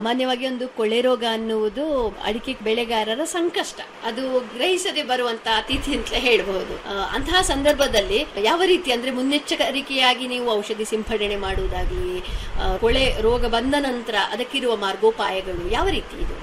ಸಾಮಾನ್ಯವಾಗಿ ಒಂದು ಕೊಳೆ ರೋಗ ಅನ್ನುವುದು ಅಡಿಕೆ ಬೆಳೆಗಾರರ ಸಂಕಷ್ಟ ಅದು ಗ್ರಹಿಸದೆ ಬರುವಂತ ಅತಿಥಿ ಅಂತಲೇ ಹೇಳಬಹುದು ಆ, ಅಂತಹ ಸಂದರ್ಭದಲ್ಲಿ ಯಾವ ರೀತಿ ಅಂದ್ರೆ ಮುನ್ನೆಚ್ಚರಿಕೆಯಾಗಿ ನೀವು ಔಷಧಿ ಸಿಂಪಡಣೆ ಮಾಡುವುದಾಗ್ಲಿ ಆ, ಕೊಳೆ ರೋಗ ಬಂದ ನಂತರ ಅದಕ್ಕಿರುವ ಮಾರ್ಗೋಪಾಯಗಳು ಯಾವ ರೀತಿ ಇದು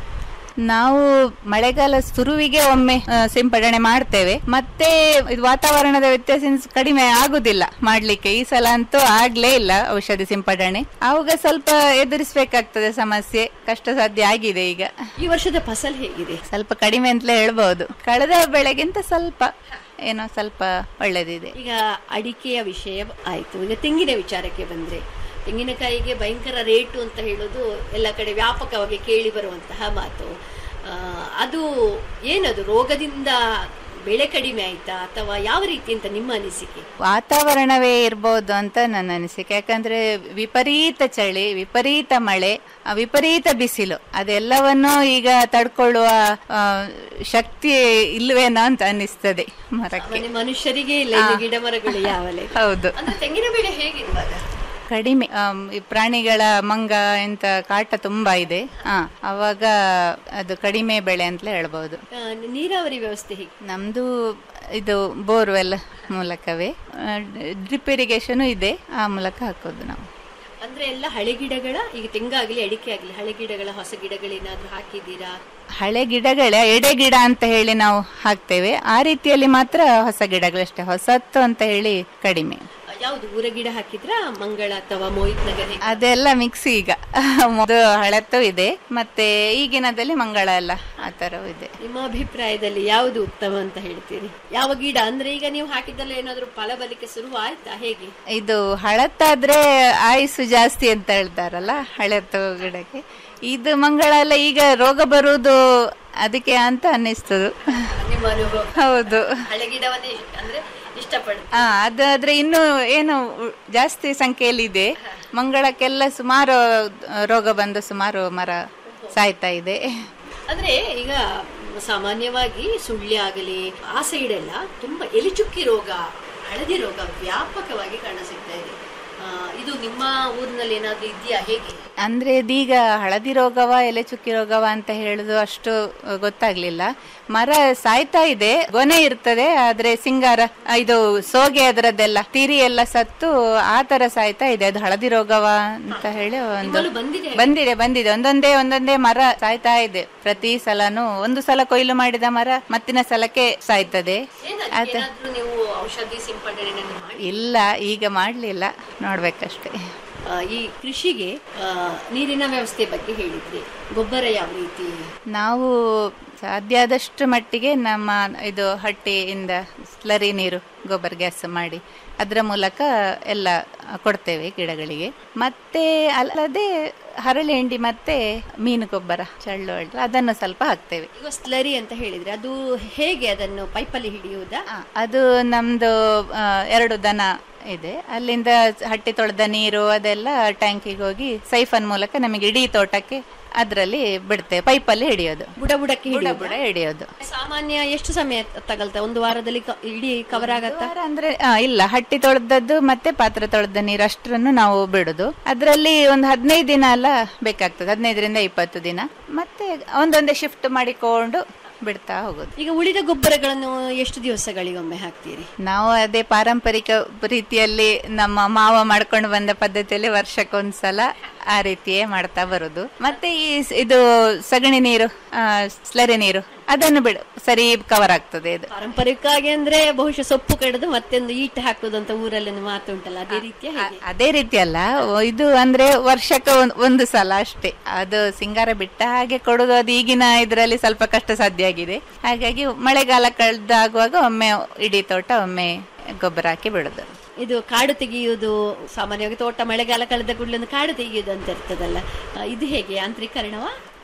ನಾವು ಮಳೆಗಾಲ ಶುರುವಿಗೆ ಒಮ್ಮೆ ಆ, ಸಿಂಪಡಣೆ ಮಾಡ್ತೇವೆ ಮತ್ತೆ ಇದು ವಾತಾವರಣದ ವ್ಯತ್ಯಾಸ ಕಡಿಮೆ ಆಗುದಿಲ್ಲ ಮಾಡ್ಲಿಕ್ಕೆ ಈ ಸಲ ಅಂತೂ ಆಗ್ಲೇ ಇಲ್ಲ ಔಷಧಿ ಸಿಂಪಡಣೆ ಆವಾಗ ಸ್ವಲ್ಪ ಎದುರಿಸಬೇಕಾಗ್ತದೆ ಸಮಸ್ಯೆ ಕಷ್ಟ ಸಾಧ್ಯ ಆಗಿದೆ ಈಗ ಈ ವರ್ಷದ ಫಸಲ್ ಹೇಗಿದೆ ಸ್ವಲ್ಪ ಕಡಿಮೆ ಅಂತಲೇ ಹೇಳ್ಬಹುದು ಕಳೆದ ಬೆಳೆಗಿಂತ ಸ್ವಲ್ಪ ಏನೋ ಸ್ವಲ್ಪ ಒಳ್ಳೇದಿದೆ ಈಗ ಅಡಿಕೆಯ ವಿಷಯ ಆಯ್ತು ಈಗ ತೆಂಗಿನ ವಿಚಾರಕ್ಕೆ ಬಂದ್ರೆ ತೆಂಗಿನಕಾಯಿಗೆ ಭಯಂಕರ ರೇಟು ಅಂತ ಹೇಳೋದು ಎಲ್ಲ ಕಡೆ ವ್ಯಾಪಕವಾಗಿ ಕೇಳಿ ಬರುವಂತಹ ಮಾತು ಆ, ಅದು ಏನದು ರೋಗದಿಂದ ಬೆಳೆ ಕಡಿಮೆ ಆಯ್ತಾ ಅಥವಾ ಯಾವ ರೀತಿ ಅಂತ ನಿಮ್ಮ ಅನಿಸಿಕೆ ವಾತಾವರಣವೇ ಇರ್ಬೋದು ಅಂತ ನನ್ನ ಅನಿಸಿಕೆ ಯಾಕಂದ್ರೆ ವಿಪರೀತ ಚಳಿ ವಿಪರೀತ ಮಳೆ ಆ, ವಿಪರೀತ ಬಿಸಿಲು ಅದೆಲ್ಲವನ್ನು ಈಗ ತಡ್ಕೊಳ್ಳುವ ಆ, ಶಕ್ತಿ ಇಲ್ವೇನೋ ಅಂತ ಅನ್ನಿಸ್ತದೆ ಮರಕ್ಕೆ ಸಾಮಾನ್ಯ ಮನುಷ್ಯರಿಗೆ ಇಲ್ಲ ಇನ್ನು ಗಿಡ ಮರಗಳು ಯಾವಲೆ ಹೌದು ಅಂದ್ರೆ ತೆಂಗಿನ ಬೆಳೆ ಹೇಗಿರುವಾಗ ಕಡಿಮೆ ಆಮ್, ಈ ಪ್ರಾಣಿಗಳ ಮಂಗ ಎಂತ ಕಾಟ ತುಂಬಾ ಇದೆ ಹಾ ಅವಾಗ ಅದು ಕಡಿಮೆ ಬೆಳೆ ಅಂತಲೇ ಹೇಳ್ಬೋದು ಆ, ನೀರಾವರಿ ವ್ಯವಸ್ಥೆ ಹೇಗೆ ನಮ್ದು ಇದು ಬೋರ್ವೆಲ್ ಮೂಲಕವೇ ಡ್ರಿಪ್ ಇರಿಗೇಷನ್ ಇದೆ ಆ ಮೂಲಕ ಹಾಕೋದು ನಾವು ಅಂದ್ರೆ ಎಲ್ಲ ಹಳೆ ಗಿಡಗಳ ಈಗ ತೆಂಗಾಗ್ಲಿ ಅಡಿಕೆ ಆಗ್ಲಿ ಹಳೆ ಗಿಡಗಳ ಹೊಸ ಗಿಡಗಳೇನಾದ್ರೂ ಹಾಕಿದ್ದೀರಾ ಹಳೆ ಗಿಡಗಳೇ ಎಡೆ ಗಿಡ ಅಂತ ಹೇಳಿ ನಾವು ಹಾಕ್ತೇವೆ ಆ ರೀತಿಯಲ್ಲಿ ಮಾತ್ರ ಹೊಸ ಗಿಡಗಳಷ್ಟೇ ಹೊಸತ್ತು ಅಂತ ಹೇಳಿ ಕಡಿಮೆ ಯಾವುದು ಊರ ಗಿಡ ಹಾಕಿದ್ರಾ ಮಂಗಳ ಅಥವಾ ಮೋಹಿತ್ ನಗರ್ ಹೇಗೆ? ಅದೆಲ್ಲ ಮಿಕ್ಸ್ ಈಗ ಅದು ಹಳತ್ತು ಇದೆ ಮತ್ತೆ ಈಗಿನದಲ್ಲಿ ಮಂಗಳ ಎಲ್ಲ ಆ ಥರವೂ ಇದೆ ನಿಮ್ಮ ಅಭಿಪ್ರಾಯದಲ್ಲಿ ಯಾವುದು ಉತ್ತಮ ಅಂತ ಹೇಳ್ತೀರಿ ಯಾವ ಗಿಡ ಅಂದ್ರೆ ಈಗ ನೀವು ಹಾಕಿದ್ದಲ್ಲ ಏನಾದ್ರೂ ಫಲ ಬಲಿಕೆ ಶುರು ಆಯ್ತಾ ಹೇಗೆ ಇದು ಹಳತ್ತಾದ್ರೆ ಆಯುಸ್ಸು ಜಾಸ್ತಿ ಅಂತ ಹೇಳ್ತಾರಲ್ಲ ಹಳತ್ತು ಗಿಡಕ್ಕೆ ಇದು ಮಂಗಳ ಎಲ್ಲ ಈಗ ರೋಗ ಬರುವುದು ಅದಕ್ಕೆ ಅಂತ ಅನ್ನಿಸ್ತದು ನಿಮ್ಮ ಅನುಭವ ಹೌದು ಹಳೆ ಗಿಡವನ್ನೇ ಇಷ್ಟ- ಅಂದ್ರೆ ಇಷ್ಟಪಡ್ತೀರಿ ಆ ಅದಾದ್ರೆ ಇನ್ನು ಏನು ಉ- ಜಾಸ್ತಿ ಸಂಖ್ಯೆಯಲ್ಲಿ ಇದೆ ಮಂಗಳಕ್ಕೆಲ್ಲ ಸುಮಾರು ಆ, ರೋಗ ಬಂದು ಸುಮಾರು ಮರ ಸಾಯ್ತಾ ಇದೆ ಅಂದ್ರೆ ಈಗ ಸಾಮಾನ್ಯವಾಗಿ ಸುಳ್ಳಿ ಆಗಲಿ ಆ ಸೈಡ್ ಎಲ್ಲ ತುಂಬಾ ಎಲಿಚುಕ್ಕಿ ರೋಗ ಹಳದಿ ರೋಗ ವ್ಯಾಪಕವಾಗಿ ಕಾಣಸಿಗ್ತಾ ಇದೆ ಆ, ಇದು ನಿಮ್ಮ ಊರಿನಲ್ಲಿ ಏನಾದ್ರೂ ಇದೆಯಾ ಹೇಗೆ ಅಂದ್ರೆ ಇದೀಗ ಹಳದಿ ರೋಗವ ಎಲೆ ಚುಕ್ಕಿ ರೋಗವ ಅಂತ ಹೇಳುದು ಅಷ್ಟು ಗೊತ್ತಾಗ್ಲಿಲ್ಲ ಮರ ಸಾಯ್ತಾ ಇದೆ ಗೊನೆ ಇರ್ತದೆ ಆದ್ರೆ ಸಿಂಗಾರ ಆ, ಇದು ಸೋಗೆ ಅದರದ್ದೆಲ್ಲ ತಿರಿ ಎಲ್ಲ ಸತ್ತು ಆ ತರ ಸಾಯ್ತಾ ಇದೆ ಅದು ಹಳದಿ ರೋಗವ ಅಂತ ಹೇಳಿ ಒಂದು ನಿಮ್ಮಲ್ಲೂ ಬಂದಿದೆ ಬಂದಿದೆ ಬಂದಿದೆ ಒಂದೊಂದೇ ಒಂದೊಂದೇ ಮರ ಸಾಯ್ತಾ ಇದೆ ಪ್ರತಿ ಸಲನು ಒಂದು ಸಲ ಕೊಯ್ಲು ಮಾಡಿದ ಮರ ಮತ್ತಿನ ಸಲಕ್ಕೆ ಸಾಯ್ತದೆ ಏನಕ್ಕೆ ಏನಾದ್ರೂ ನೀವು ಔಷಧಿ ಸಿಂಪಡಣೆ ಮಾಡಿ ಇಲ್ಲ ಈಗ ಮಾಡ್ಲಿಲ್ಲ ನೋಡ್ಬೇಕಷ್ಟೇ ಆ, ಈ ಕೃಷಿಗೆ ಆ, ನೀರಿನ ವ್ಯವಸ್ಥೆ ಬಗ್ಗೆ ಹೇಳಿದ್ರಿ ಗೊಬ್ಬರ ಯಾವ ರೀತಿ ನಾವು ಸಾಧ್ಯ ಆದಷ್ಟು ಮಟ್ಟಿಗೆ ನಮ್ಮ ಇದು ಹಟ್ಟಿಯಿಂದ ಸ್ಲರಿ ನೀರು ಗೊಬ್ಬರ ಗ್ಯಾಸ್ ಮಾಡಿ ಅದರ ಮೂಲಕ ಎಲ್ಲ ಕೊಡ್ತೇವೆ ಗಿಡಗಳಿಗೆ ಮತ್ತೆ ಅಲ್ಲದೆ ಹರಳೆ ಹಿಂಡಿ ಮತ್ತೆ ಮೀನು ಗೊಬ್ಬರ ಚಳ್ಳು ಅಳ್ಳು ಅದನ್ನು ಸ್ವಲ್ಪ ಹಾಕ್ತೇವೆ ಈಗ ಸ್ಲರಿ ಅಂತ ಹೇಳಿದ್ರೆ ಅದು ಹೇಗೆ ಅದನ್ನು ಪೈಪಲ್ಲಿ ಹಿಡಿಯುವುದಾ ಆ, ಅದು ನಮ್ದು ಆ, ಎರಡು ದನ ಇದೆ ಅಲ್ಲಿಂದ ಹಟ್ಟಿ ತೊಳೆದ ನೀರು ಅದೆಲ್ಲ ಟ್ಯಾಂಕಿಗೆ ಹೋಗಿ ಸೈಫನ್ ಮೂಲಕ ನಮಗೆ ಇಡೀ ತೋಟಕ್ಕೆ ಅದರಲ್ಲಿ ಬಿಡ್ತೇವೆ ಪೈಪಲ್ಲಿ ಹಿಡಿಯೋದು ಬುಡ ಬುಡಕ್ಕೆ ಬುಡ ಹಿಡಿಯುವುದಾ? ಬುಡ ಹಿಡಿಯೋದು ಸಾಮಾನ್ಯ ಎಷ್ಟು ಸಮಯ ತಗಲ್ತಾ ಒಂದು ವಾರದಲ್ಲಿ ಕ- ಇಡೀ ಕವರ್ ಆಗತ್ತಾ ವಾರ ಅಂದ್ರೆ ಆ, ಇಲ್ಲ ಹಟ್ಟಿ ತೊಳೆದದ್ದು ಮತ್ತೆ ಪಾತ್ರೆ ತೊಳೆದ ನೀರು ಅಷ್ಟರನ್ನು ನಾವು ಬಿಡುದು ಅದರಲ್ಲಿ ಒಂದು ಹದಿನೈದು ದಿನ ಎಲ್ಲ ಬೇಕಾಗ್ತದೆ ಹದಿನೈದರಿಂದ ಇಪ್ಪತ್ತು ದಿನ ಮತ್ತೆ ಒಂದೊಂದೇ ಶಿಫ್ಟ್ ಮಾಡಿಕೊಂಡು ಬಿಡ್ತಾ ಹೋಗೋದು ಈಗ ಉಳಿದ ಗೊಬ್ಬರಗಳನ್ನು ಎಷ್ಟು ದಿವಸಗಳಿಗೊಮ್ಮೆ ಹಾಕ್ತೀರಿ ನಾವು ಅದೇ ಪಾರಂಪರಿಕ ರೀತಿಯಲ್ಲಿ ನಮ್ಮ ಮಾವ ಮಾಡ್ಕೊಂಡು ಬಂದ ಪದ್ಧತಿಯಲ್ಲಿ ವರ್ಷಕ್ಕೊಂದ್ಸಲ ಆ ರೀತಿಯೇ ಮಾಡ್ತಾ ಬರುದು ಮತ್ತೆ ಈ ಸ್- ಇದು ಸಗಣಿ ನೀರು ಆ, ಸ್ಲರಿ ನೀರು ಅದನ್ನು ಬಿಡು ಸರಿ ಕವರ್ ಆಗ್ತದೆ ಇದು ಪಾರಂಪರಿಕವಾಗಿ ಅಂದ್ರೆ ಬಹುಶಃ ಸೊಪ್ಪು ಕಡಿದು ಮತ್ತೊಂದು ಈಟ್ ಹಾಕುದು ಅಂತ ಊರಲ್ಲಿ ಒಂದು ಮಾತು ಉಂಟಲ್ಲ ಅದೇ ರೀತಿಯ ಹೇಗೆ ಅದೇ ರೀತಿ ಅಲ್ಲ ಓ, ಇದು ಅಂದ್ರೆ ವರ್ಷಕ್ಕೆ ಒಂದ್- ಒಂದು ಸಲ ಅಷ್ಟೇ ಅದು ಸಿಂಗಾರ ಬಿಟ್ಟ ಹಾಗೆ ಕೊಡುದು ಅದು ಈಗಿನ ಇದರಲ್ಲಿ ಸ್ವಲ್ಪ ಕಷ್ಟ ಸಾಧ್ಯ ಆಗಿದೆ ಹಾಗಾಗಿ ಮಳೆಗಾಲ ಕಳೆದಾಗುವಾಗ ಒಮ್ಮೆ ಇಡೀ ತೋಟ ಒಮ್ಮೆ ಗೊಬ್ಬರ ಹಾಕಿ ಬಿಡುದು ಇದು ಕಾಡು ತೆಗೆಯುವುದು ಸಾಮಾನ್ಯವಾಗಿ ತೋಟ ಮಳೆಗಾಲ ಕಳೆದ ಕೂಡಲೇ ಒಂದು ಕಾಡು ತೆಗೆಯುವುದು ಅಂತ ಇರ್ತದಲ್ಲ ಆ, ಇದು ಹೇಗೆ ಯಾಂತ್ರೀಕರಣವಾ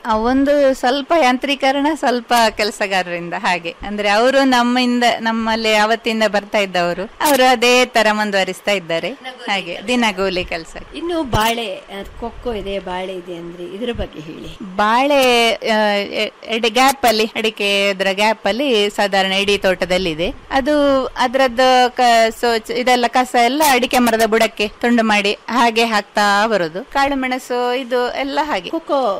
ಆ, ಒಂದು ಸ್ವಲ್ಪ ಯಾಂತ್ರೀಕರಣ ಸ್ವಲ್ಪ ಕೆಲಸಗಾರರಿಂದ ಹಾಗೆ ಅಂದ್ರೆ ಅವರು ನಮ್ಮಿಂದ ನಮ್ಮಲ್ಲಿ ಅವತ್ತಿಂದ ಬರ್ತಾ ಇದ್ದವರು ಅವರು ಅದೇ ತರ ಮುಂದುವರಿಸ್ತಾ ಇದ್ದಾರೆ ಹಾಗೆ ದಿನಗೂಲಿ ಕೆಲಸ ಇನ್ನು ಬಾಳೆ ಆ, ಕೊಕ್ಕೋ ಇದೆ ಬಾಳೆ ಇದೆ ಅಂದ್ರೆ ಇದರ ಬಗ್ಗೆ ಹೇಳಿ ಬಾಳೆ ಆ, ಎ- ಎಡೆ ಗ್ಯಾಪ್ ಅಲ್ಲಿ ಅಡಿಕೆ ಅದರ ಗ್ಯಾಪ್ ಅಲ್ಲಿ ಸಾಧಾರಣ ಇಡೀ ತೋಟದಲ್ಲಿ ಇದೆ ಅದು ಅದರದ್ದು ಸೊ ಇದೆಲ್ಲ ಕಸ ಎಲ್ಲ ಅಡಿಕೆ ಮರದ ಬುಡಕ್ಕೆ ತುಂಡು ಮಾಡಿ ಹಾಗೆ ಹಾಕ್ತಾ ಬರುದು ಕಾಳು ಮೆಣಸು ಇದು ಎಲ್ಲ ಹಾಗೆ ಕೊಕ್ಕೋ